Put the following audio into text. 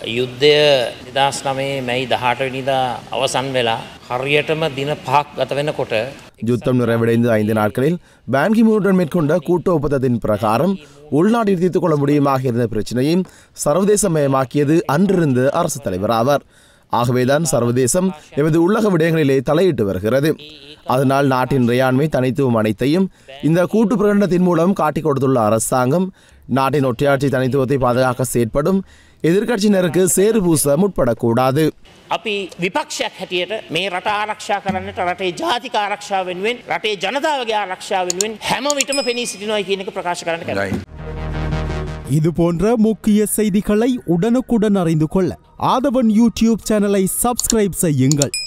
යුද්ධය නිදස් නමේ මැයි දහටනිදා අවසන් වෙලා හරියටම දින පහක් ගත වෙනකොට யுத்தம் நிறைவடைந்து ஐந்து நாட்களில் பான் கிமூனுடன் மேற்கொண்ட கூட்டு ஒப்பந்தத்தின் பிரகாரம் உள்நாட்டில் தீர்த்துக் கொள்ள முடியுமாக இருந்த பிரச்சனையை சர்வதேசமயமாக்கியது அன்றிருந்த அரசு தலைவர் ஆவார் ஆகவேதான் சர்வதேசம் எமது உள்ளக விடயங்களிலே தலையிட்டு வருகிறது அதனால் நாட்டின் இறையாண்மை தனித்துவம் அனைத்தையும் இந்த கூட்டு பிரகடனத்தின் மூலம் காட்டிக் கொடுத்துள்ள அரசாங்கம் நாட்டின் ஒற்றையாட்சி தனித்துவத்தை பாதுகாக்க செயற்படும் எதிர்க்கட்சியினருக்கு சேறு பூச முற்படக்கூடாது අපි විපක්ෂයක් හැටියට මේ රට ආරක්ෂා කරන්නට රටේ ජාතික ආරක්ෂා වෙනුවෙන් රටේ ජනතාවගේ ආරක්ෂා වෙනුවෙන් හැම විටම පෙනී සිටිනොයි කියනක ප්‍රකාශ කරන්න කැන. இது போன்ற முக்கிய செய்திகளை உடனுக்குடன் அறிந்து கொள்ள ஆதவன் யூடியூப் சேனலை சப்ஸ்கிரைப் செய்யுங்கள்